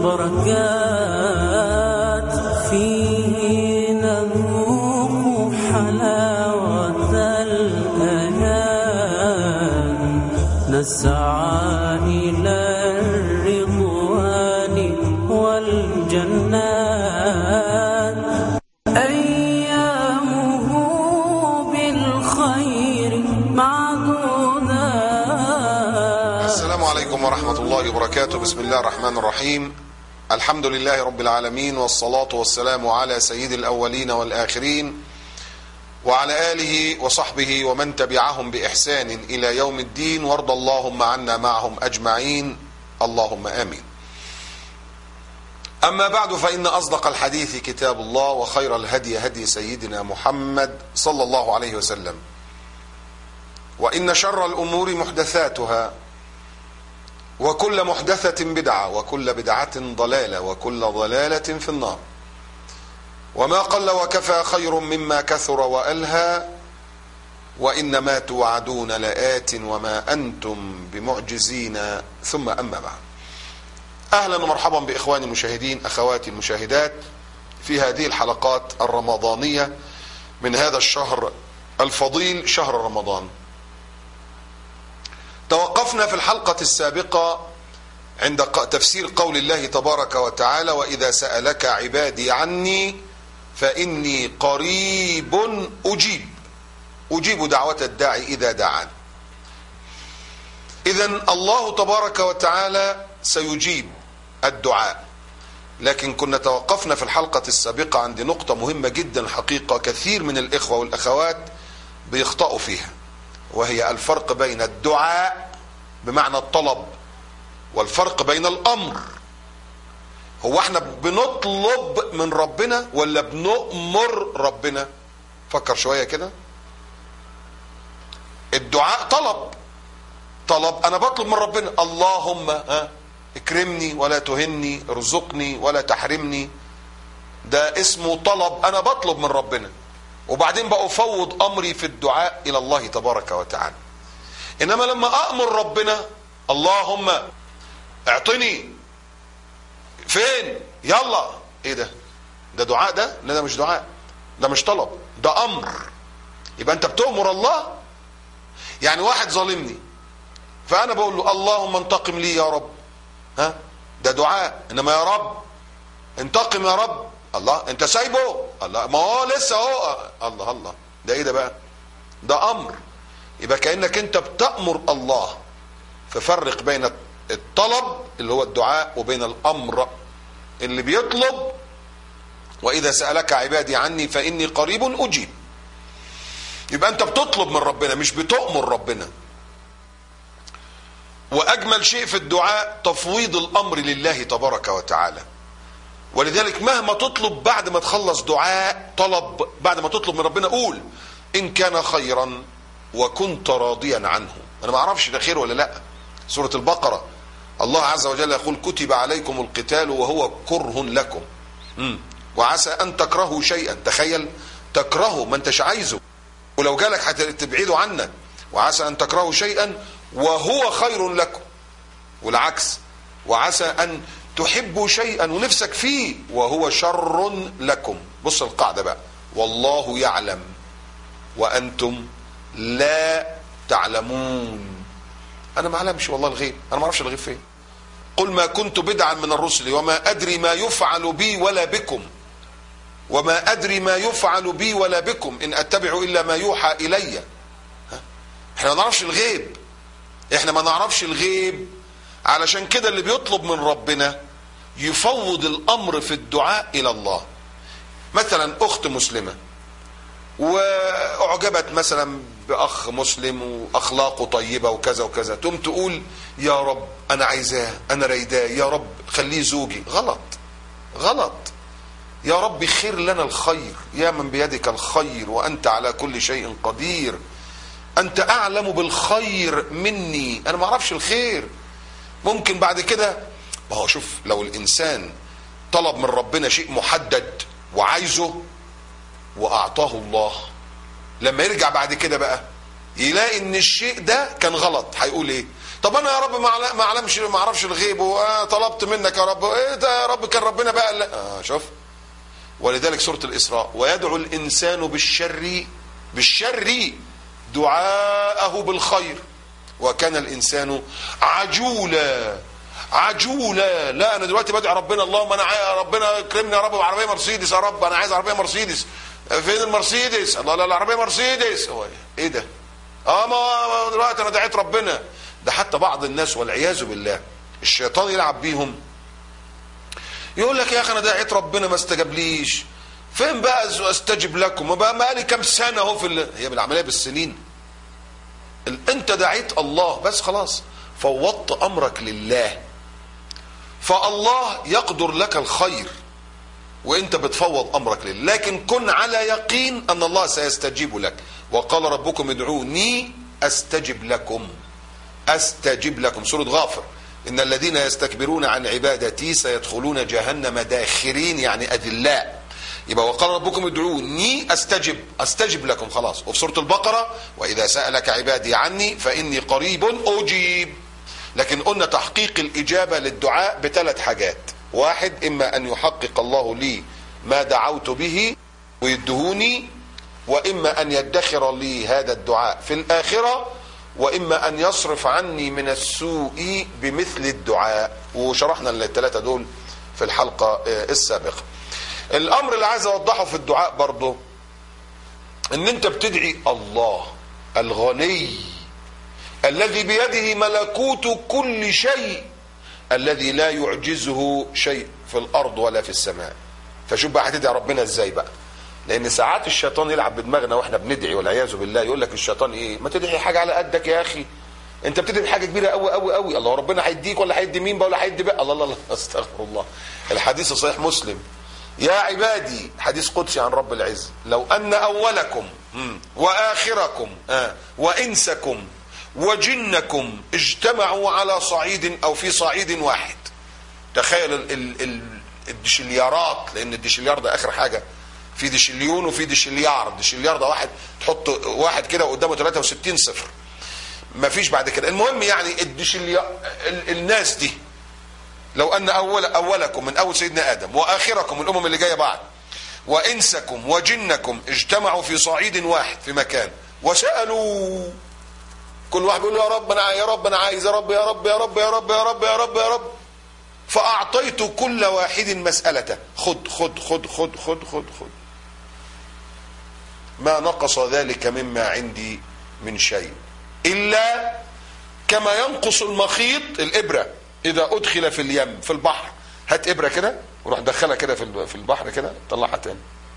البركات فيه نذوق حلاوة الأيام نسعى إلى الرضوان والجنات أيامه بالخير معدودات السلام عليكم ورحمة الله وبركاته بسم الله الرحمن الرحيم الحمد لله رب العالمين والصلاة والسلام على سيد الأولين والآخرين وعلى آله وصحبه ومن تبعهم بإحسان إلى يوم الدين وارض اللهم عنا معهم أجمعين اللهم آمين أما بعد فإن أصدق الحديث كتاب الله وخير الهدي هدي سيدنا محمد صلى الله عليه وسلم وإن شر الأمور محدثاتها وكل محدثة بدعة وكل بدعة ضلالة وكل ضلالة في النار وما قل وكفى خير مما كثر وألهى وإنما توعدون لآت وما أنتم بمعجزين ثم أما بعد أهلا ومرحبا بإخواني المشاهدين أخواتي المشاهدات في هذه الحلقات الرمضانية من هذا الشهر الفضيل شهر رمضان توقفنا في الحلقة السابقة عند ق- تفسير قول الله تبارك وتعالى وإذا سألك عبادي عني فإني قريب أجيب أجيب دعوة الداعي إذا دعان إذا الله تبارك وتعالى سيجيب الدعاء لكن كنا توقفنا في الحلقة السابقة عند نقطة مهمة جدا حقيقة كثير من الإخوة والأخوات بيخطئوا فيها وهي الفرق بين الدعاء بمعنى الطلب والفرق بين الامر هو احنا بنطلب من ربنا ولا بنؤمر ربنا فكر شويه كده الدعاء طلب طلب انا بطلب من ربنا اللهم ها اكرمني ولا تهني ارزقني ولا تحرمني ده اسمه طلب انا بطلب من ربنا وبعدين بأفوض امري في الدعاء الى الله تبارك وتعالى انما لما امر ربنا اللهم اعطني فين يلا ايه ده ده دعاء ده لا ده مش دعاء ده مش طلب ده امر يبقى انت بتؤمر الله يعني واحد ظالمني فانا بقول له اللهم انتقم لي يا رب ها ده دعاء انما يا رب انتقم يا رب الله انت سايبه الله ما هو لسه اهو الله الله ده ايه ده بقى ده امر يبقى كانك انت بتامر الله ففرق بين الطلب اللي هو الدعاء وبين الامر اللي بيطلب واذا سالك عبادي عني فاني قريب اجيب يبقى انت بتطلب من ربنا مش بتؤمر ربنا واجمل شيء في الدعاء تفويض الامر لله تبارك وتعالى ولذلك مهما تطلب بعد ما تخلص دعاء طلب بعد ما تطلب من ربنا قول ان كان خيرا وكنت راضيا عنه انا ما اعرفش ده خير ولا لا سورة البقرة الله عز وجل يقول كتب عليكم القتال وهو كره لكم مم. وعسى ان تكرهوا شيئا تخيل تكرهه ما انتش عايزه ولو جالك هتبعده عنك وعسى ان تكرهوا شيئا وهو خير لكم والعكس وعسى ان تحبوا شيئا ونفسك فيه وهو شر لكم بص القاعدة بقى والله يعلم وانتم لا تعلمون انا ما اعلمش والله الغيب انا ما اعرفش الغيب فين قل ما كنت بدعا من الرسل وما ادري ما يفعل بي ولا بكم وما ادري ما يفعل بي ولا بكم ان اتبع الا ما يوحى الي ها؟ احنا ما نعرفش الغيب احنا ما نعرفش الغيب علشان كده اللي بيطلب من ربنا يفوض الامر في الدعاء الى الله مثلا اخت مسلمه واعجبت مثلا باخ مسلم واخلاقه طيبه وكذا وكذا تقوم تقول يا رب انا عايزاه انا رايداه يا رب خليه زوجي غلط غلط يا رب خير لنا الخير يا من بيدك الخير وانت على كل شيء قدير انت اعلم بالخير مني انا ما اعرفش الخير ممكن بعد كده ما هو شوف لو الانسان طلب من ربنا شيء محدد وعايزه واعطاه الله لما يرجع بعد كده بقى يلاقي ان الشيء ده كان غلط هيقول ايه طب انا يا رب ما أعلم- ما اعلمش ما اعرفش الغيب وطلبت منك يا رب ايه ده يا رب كان ربنا بقى قال لك- اه شوف ولذلك سورة الإسراء ويدعو الإنسان بالشر بالشر دعاءه بالخير وكان الإنسان عجولا عجولا لا أنا دلوقتي بدعي ربنا اللهم أنا عايز ربنا يكرمني يا رب بعربية مرسيدس يا رب أنا عايز عربية مرسيدس فين المرسيدس الله لا العربية مرسيدس هو إيه ده اه ما دلوقتي أنا دعيت ربنا ده حتى بعض الناس والعياذ بالله الشيطان يلعب بيهم يقول لك يا اخي انا دعيت ربنا ما استجابليش فين بقى أز- استجب لكم ما بقى بقالي كام سنه اهو في ال- هي بالعمليه بالسنين ال- انت دعيت الله بس خلاص فوضت امرك لله فالله يقدر لك الخير وانت بتفوض امرك لله لكن كن على يقين ان الله سيستجيب لك وقال ربكم ادعوني استجب لكم استجب لكم سوره غافر ان الذين يستكبرون عن عبادتي سيدخلون جهنم داخرين يعني اذلاء يبقى وقال ربكم ادعوني استجب استجب لكم خلاص وفي سوره البقره واذا سالك عبادي عني فاني قريب اجيب لكن قلنا تحقيق الاجابه للدعاء بثلاث حاجات واحد اما ان يحقق الله لي ما دعوت به ويدهوني واما ان يدخر لي هذا الدعاء في الاخره واما ان يصرف عني من السوء بمثل الدعاء وشرحنا الثلاثه دول في الحلقه آه، السابقه الامر اللي عايز اوضحه في الدعاء برضه ان انت بتدعي الله الغني الذي بيده ملكوت كل شيء الذي لا يعجزه شيء في الارض ولا في السماء فشوف بقى هتدعي ربنا ازاي بقى لان ساعات الشيطان يلعب بدماغنا واحنا بندعي والعياذ بالله يقول لك الشيطان ايه ما تدعي حاجه على قدك يا اخي انت بتدعي حاجه كبيره قوي قوي قوي الله ربنا هيديك ولا هيدي مين بقى ولا هيدي بقى الله الله الله استغفر الله الحديث صحيح مسلم يا عبادي حديث قدسي عن رب العزة لو أن أولكم مم، وآخركم آه، وإنسكم وجنكم اجتمعوا على صعيد أو في صعيد واحد تخيل ال ال ال الدشليارات لأن الدشليار ده آخر حاجة في دشليون وفي دشليار الدشليار ده واحد تحط واحد كده قدامه 63 صفر مفيش بعد كده المهم يعني الدشليار ال الناس دي لو ان اول اولكم من اول سيدنا ادم واخركم من الامم اللي جايه بعد وانسكم وجنكم اجتمعوا في صعيد واحد في مكان وسالوا كل واحد بيقول له يا رب انا يا رب انا عايز يا رب يا رب يا رب يا رب يا رب يا رب يا رب فاعطيت كل واحد مسالته خد خد خد خد خد خد خد ما نقص ذلك مما عندي من شيء الا كما ينقص المخيط الابره اذا ادخل في اليم في البحر هات ابره كده وروح دخلها كده في ال- في البحر كده طلعها تاني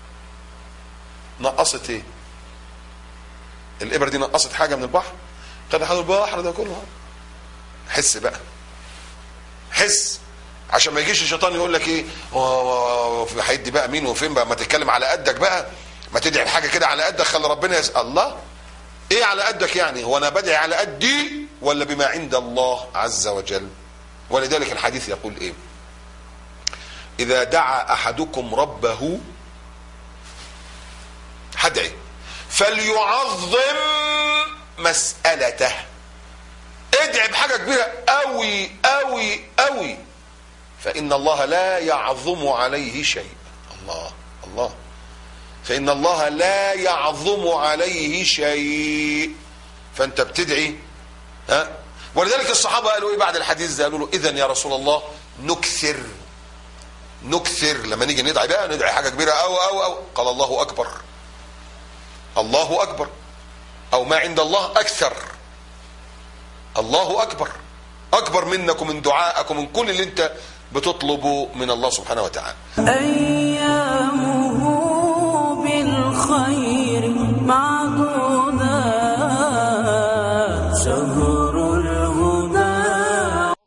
نقصت ايه الابره دي نقصت حاجه من البحر خد حاجه البحر ده كله حس بقى حس عشان ما يجيش الشيطان يقول لك ايه هو- هو- هو هيدي بقى مين وفين بقى ما تتكلم على قدك بقى ما تدعي بحاجه كده على قدك خلي ربنا يسال الله ايه على قدك يعني هو انا بدعي على قدي ولا بما عند الله عز وجل ولذلك الحديث يقول ايه اذا دعا احدكم ربه هدعي فليعظم مسألته ادعي بحاجة كبيرة قوي قوي قوي فإن الله لا يعظم عليه شيء الله الله فإن الله لا يعظم عليه شيء فأنت بتدعي ها ولذلك الصحابة قالوا إيه بعد الحديث ده قالوا له إذا يا رسول الله نكثر نكثر لما نيجي ندعي بقى ندعي حاجة كبيرة أو أو أو قال الله أكبر الله أكبر أو ما عند الله أكثر الله أكبر أكبر منك ومن دعائك ومن كل اللي أنت بتطلبه من الله سبحانه وتعالى أيامه بالخير معدودات شهر الهدى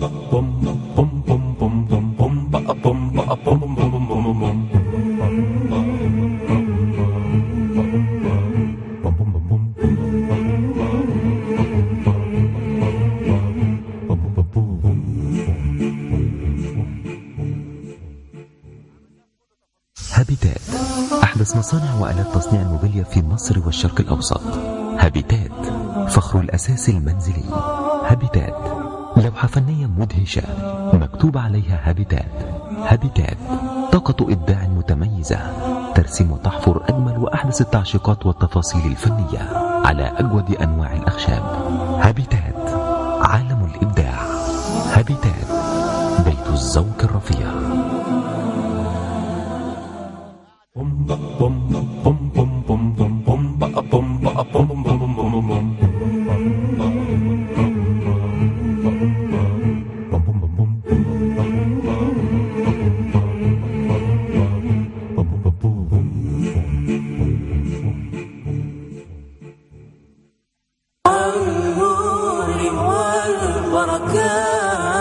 هابيتات أحدث مصانع وآلات تصنيع الموبيليا في مصر والشرق الأوسط هابيتات فخر الأساس المنزلي هابيتات لوحة فنية مدهشة مكتوب عليها هابيتات هابيتات طاقة إبداع متميزة ترسم وتحفر أجمل وأحدث التعشيقات والتفاصيل الفنية على أجود أنواع الأخشاب هابيتات عالم الإبداع هابيتات بيت الذوق الرفيع النور والبركات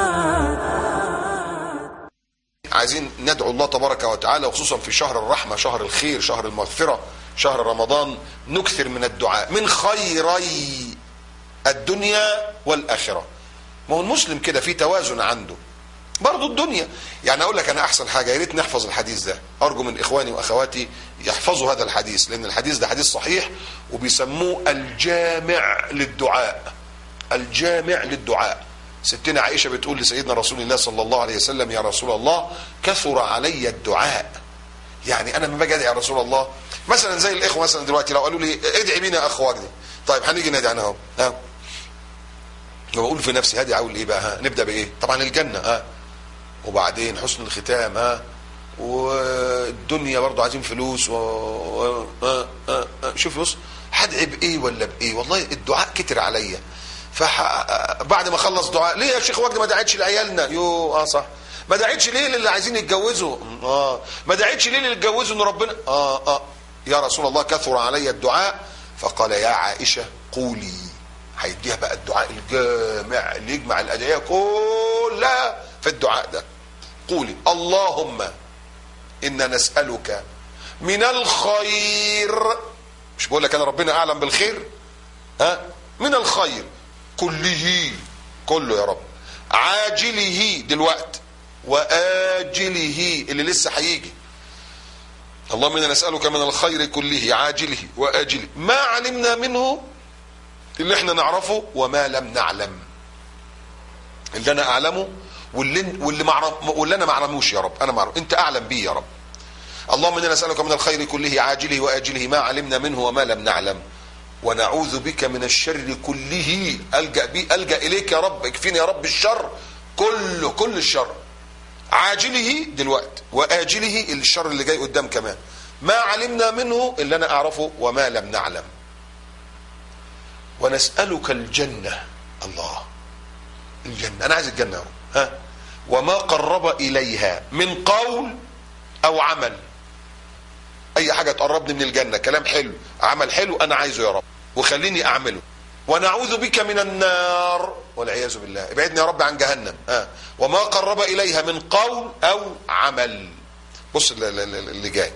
عايزين ندعو الله تبارك وتعالى وخصوصا في شهر الرحمة شهر الخير شهر المغفرة شهر رمضان نكثر من الدعاء من خيري الدنيا والآخرة ما هو المسلم كده في توازن عنده برضه الدنيا يعني اقول لك انا احسن حاجه يا ريت نحفظ الحديث ده ارجو من اخواني واخواتي يحفظوا هذا الحديث لان الحديث ده حديث صحيح وبيسموه الجامع للدعاء الجامع للدعاء ستنا عائشه بتقول لسيدنا رسول الله صلى الله عليه وسلم يا رسول الله كثر علي الدعاء يعني انا لما باجي ادعي يا رسول الله مثلا زي الاخوه مثلا دلوقتي لو قالوا لي ادعي بينا يا اخ وجدي طيب هنيجي ندعي انا اهو ها وبقول في نفسي هدي اقول ايه بقى ها نبدا بايه طبعا الجنه ها وبعدين حسن الختام ها والدنيا برضو عايزين فلوس و... و... آه آه آه. شوف بص هدعي بايه ولا بايه والله الدعاء كتر عليا فح... بعد ما اخلص دعاء ليه يا شيخ وجدي ما دعيتش لعيالنا يو اه صح ما دعيتش ليه للي عايزين يتجوزوا اه ما دعيتش ليه للي يتجوزوا ان ربنا اه اه يا رسول الله كثر علي الدعاء فقال يا عائشه قولي هيديها بقى الدعاء الجامع اللي يجمع الادعيه كلها في الدعاء ده قولي اللهم انا نسالك من الخير مش بقول لك انا ربنا اعلم بالخير ها من الخير كله كله يا رب عاجله دلوقتي واجله اللي لسه هيجي اللهم انا نسالك من الخير كله عاجله واجله ما علمنا منه اللي احنا نعرفه وما لم نعلم اللي انا اعلمه واللي واللي معرف واللي انا ما اعلموش يا رب انا ما اعرف انت اعلم بيه يا رب اللهم انا نسالك من الخير كله عاجله واجله ما علمنا منه وما لم نعلم ونعوذ بك من الشر كله الجا بي الجا اليك يا رب اكفيني يا رب الشر كله كل الشر عاجله دلوقتي واجله الشر اللي جاي قدام كمان ما علمنا منه اللي انا اعرفه وما لم نعلم ونسالك الجنه الله الجنه انا عايز الجنه اهو ها وما قرب اليها من قول او عمل اي حاجه تقربني من الجنه كلام حلو عمل حلو انا عايزه يا رب وخليني اعمله ونعوذ بك من النار والعياذ بالله ابعدني يا رب عن جهنم ها وما قرب اليها من قول او عمل بص اللي جاي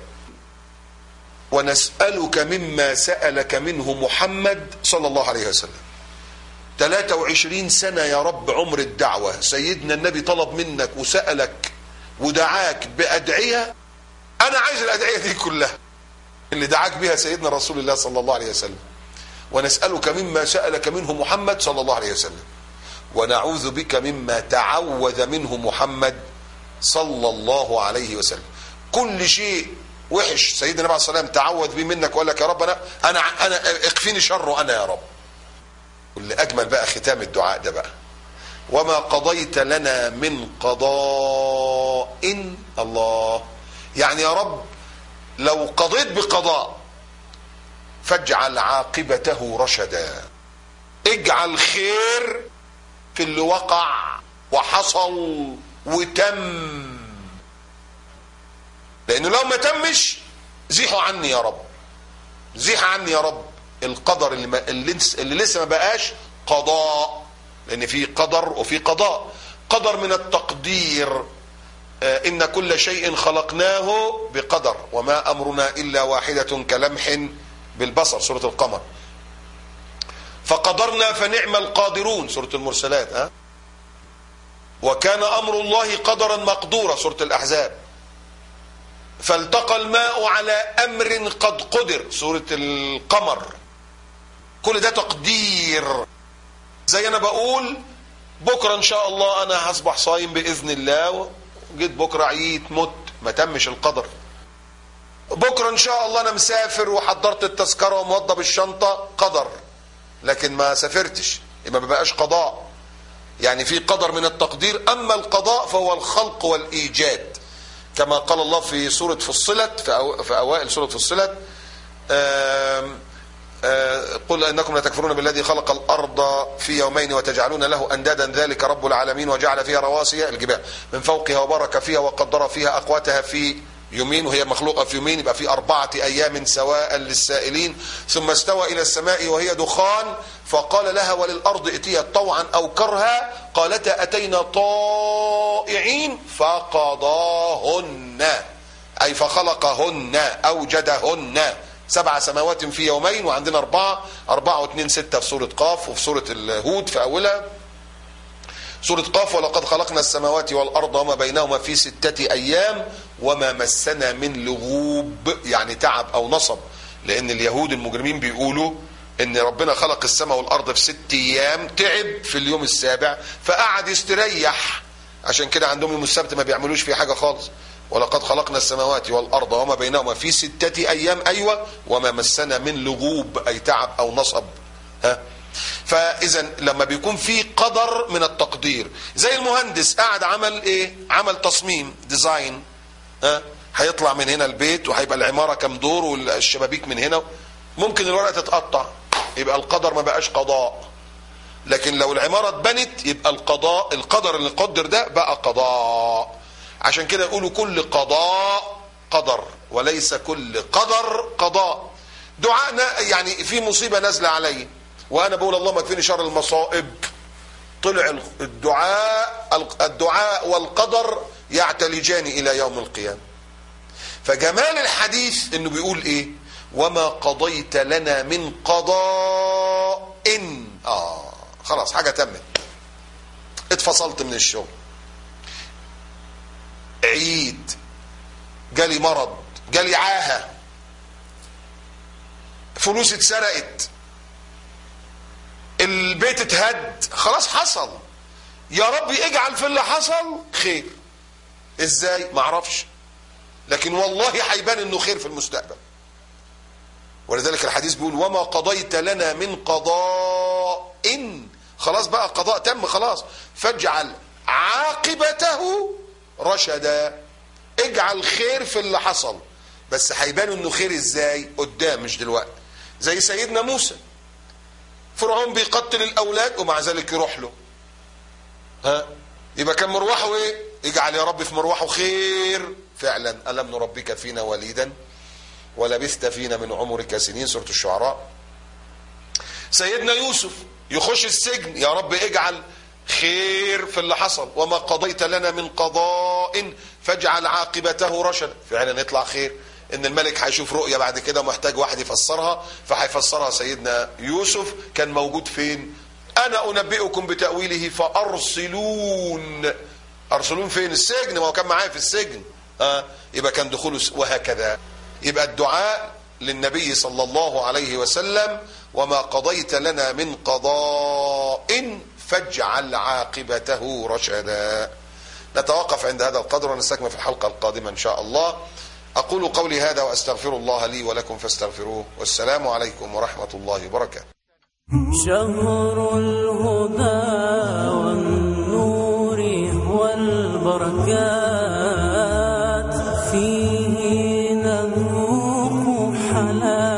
ونسالك مما سالك منه محمد صلى الله عليه وسلم 23 سنة يا رب عمر الدعوة سيدنا النبي طلب منك وسألك ودعاك بأدعية أنا عايز الأدعية دي كلها اللي دعاك بها سيدنا رسول الله صلى الله عليه وسلم ونسألك مما سألك منه محمد صلى الله عليه وسلم ونعوذ بك مما تعوذ منه محمد صلى الله عليه وسلم كل شيء وحش سيدنا النبي عليه الصلاة والسلام تعوذ به منك وقال لك يا رب أنا أنا أنا اكفيني شره أنا يا رب واللي اجمل بقى ختام الدعاء ده بقى وما قضيت لنا من قضاء الله يعني يا رب لو قضيت بقضاء فاجعل عاقبته رشدا اجعل خير في اللي وقع وحصل وتم لانه لو ما تمش زيحوا عني يا رب زيح عني يا رب القدر اللي, ما اللي, اللي لسه ما بقاش قضاء لان في قدر وفي قضاء قدر من التقدير آه ان كل شيء خلقناه بقدر وما امرنا الا واحده كلمح بالبصر سوره القمر فقدرنا فنعم القادرون سوره المرسلات ها وكان امر الله قدرا مقدورا سوره الاحزاب فالتقى الماء على امر قد قدر سوره القمر كل ده تقدير زي انا بقول بكره ان شاء الله انا هصبح صايم باذن الله وجيت بكره عييت مت ما تمش القدر بكره ان شاء الله انا مسافر وحضرت التذكره وموضب الشنطه قدر لكن ما سافرتش يبقى ما بقاش قضاء يعني في قدر من التقدير اما القضاء فهو الخلق والايجاد كما قال الله في سوره فصلت في, أو في اوائل سوره فصلت آم آه، قل انكم لتكفرون بالذي خلق الارض في يومين وتجعلون له اندادا ذلك رب العالمين وجعل فيها رواسي الجبال من فوقها وبارك فيها وقدر فيها اقواتها في يومين وهي مخلوقه في يومين يبقى في اربعه ايام سواء للسائلين ثم استوى الى السماء وهي دخان فقال لها وللارض ائتيا طوعا او كرها قالتا اتينا طائعين فقضاهن اي فخلقهن اوجدهن سبع سماوات في يومين وعندنا أربعة أربعة واثنين ستة في سورة قاف وفي سورة الهود في أولها سورة قاف ولقد خلقنا السماوات والأرض وما بينهما في ستة أيام وما مسنا من لغوب يعني تعب أو نصب لأن اليهود المجرمين بيقولوا إن ربنا خلق السماء والأرض في ست أيام تعب في اليوم السابع فقعد يستريح عشان كده عندهم يوم السبت ما بيعملوش فيه حاجة خالص ولقد خلقنا السماوات والأرض وما بينهما في ستة أيام أيوة وما مسنا من لغوب أي تعب أو نصب ها فاذا لما بيكون في قدر من التقدير زي المهندس قاعد عمل ايه عمل تصميم ديزاين ها هيطلع من هنا البيت وهيبقى العماره كام دور والشبابيك من هنا ممكن الورقه تتقطع يبقى القدر ما بقاش قضاء لكن لو العماره اتبنت يبقى القضاء القدر اللي قدر ده بقى قضاء عشان كده يقولوا كل قضاء قدر وليس كل قدر قضاء دعاءنا يعني في مصيبه نازله علي وانا بقول اللهم اكفني شر المصائب طلع الدعاء الدعاء والقدر يعتلجان الى يوم القيامه فجمال الحديث انه بيقول ايه وما قضيت لنا من قضاء إن اه خلاص حاجه تمت اتفصلت من الشغل عيد جالي مرض جالي عاهه فلوس اتسرقت البيت اتهد خلاص حصل يا رب اجعل في اللي حصل خير ازاي معرفش لكن والله هيبان انه خير في المستقبل ولذلك الحديث بيقول وما قضيت لنا من قضاء إن خلاص بقى قضاء تم خلاص فاجعل عاقبته رشدا اجعل خير في اللي حصل بس هيبان انه خير ازاي قدام مش دلوقتي زي سيدنا موسى فرعون بيقتل الاولاد ومع ذلك يروح له ها يبقى كان مروحه ايه اجعل يا رب في مروحه خير فعلا الم نربك فينا وليدا ولبثت فينا من عمرك سنين سوره الشعراء سيدنا يوسف يخش السجن يا رب اجعل خير في اللي حصل وما قضيت لنا من قضاء فاجعل عاقبته رشدا فعلا يطلع خير ان الملك هيشوف رؤيه بعد كده ومحتاج واحد يفسرها فهيفسرها سيدنا يوسف كان موجود فين انا انبئكم بتاويله فارسلون ارسلون فين السجن ما هو كان معايا في السجن ها يبقى كان دخوله وهكذا يبقى الدعاء للنبي صلى الله عليه وسلم وما قضيت لنا من قضاء فاجعل عاقبته رشدا نتوقف عند هذا القدر ونستكمل في الحلقة القادمة إن شاء الله أقول قولي هذا وأستغفر الله لي ولكم فاستغفروه والسلام عليكم ورحمة الله وبركاته شهر الهدى والنور والبركات فيه نذوق حلاوة